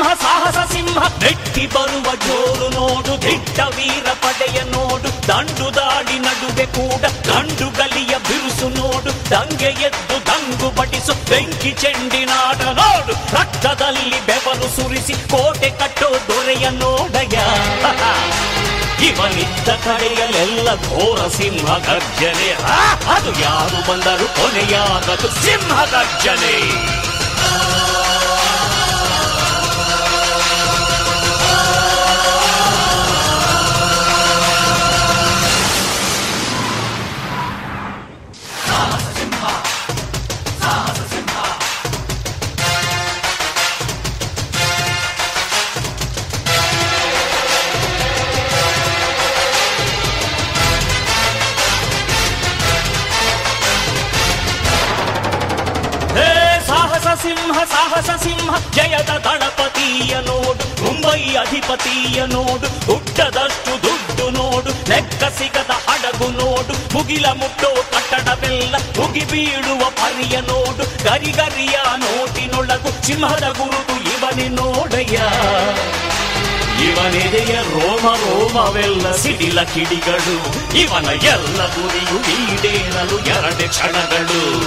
ಸಿಂಹ ಸಾಹಸ ಸಿಂಹ ಮೆಟ್ಟಿ ಬರುವ ಜೋರು ನೋಡು ದಿಟ್ಟ ವೀರ ಪಡೆಯ ನೋಡು ದಂಡು ದಾಡಿ ನಡುವೆ ಕೂಡ ಗಂಡು ಗಲಿಯ ಬಿರುಸು ನೋಡು ದಂಗೆ ಎದ್ದು ದಂಗು ಬಡಿಸು ಬೆಂಕಿ ಚೆಂಡಿನಾಡ ನೋಡು ರಕ್ತದಲ್ಲಿ ಬೆವರು ಸುರಿಸಿ ಕೋಟೆ ಕಟ್ಟೋ ದೊರೆಯ ನೋಡಯ ಇವನಿದ್ದ ಕಡೆಯಲ್ಲೆಲ್ಲ ಘೋರ ಸಿಂಹ ಗರ್ಜನೆ ಆ, ಅದು ಯಾರು ಬಂದರು ಕೊನೆಯಾಗದು ಸಿಂಹ ಗರ್ಜನೆ ಹೇ ಸಾಹಸ ಸಿಂಹ ಸಾಹಸ ಸಿಂಹ ಜಯದ ದಳಪತಿಯ ನೋಡು ಮುಂಬೈ ಅಧಿಪತಿಯ ನೋಡು ಹುಟ್ಟದಷ್ಟು ದುಡ್ಡು ನೋಡು ಲೆಕ್ಕ ಸಿಗದ ಹಡಗು ನೋಡು ಮುಗಿಲ ಮುಟ್ಟೋ ಕಟ್ಟಡವೆಲ್ಲ ಮುಗಿ ಬೀಳುವ ಪರಿಯ ನೋಡು ಗರಿಗರಿಯ ನೋಟಿನೊಳಗು ಸಿಂಹದ ಗುರುತು ಇವನೇ ನೋಡಯ್ಯ ಇವನೆದೆಯ ರೋಮ ರೋಮವೆಲ್ಲ ಸಿಡಿಲ ಕಿಡಿಗಳು ಇವನ ಎಲ್ಲ ಗುರಿಯು ಈಡೇರಲು ಎರಡೆ ಕ್ಷಣಗಳು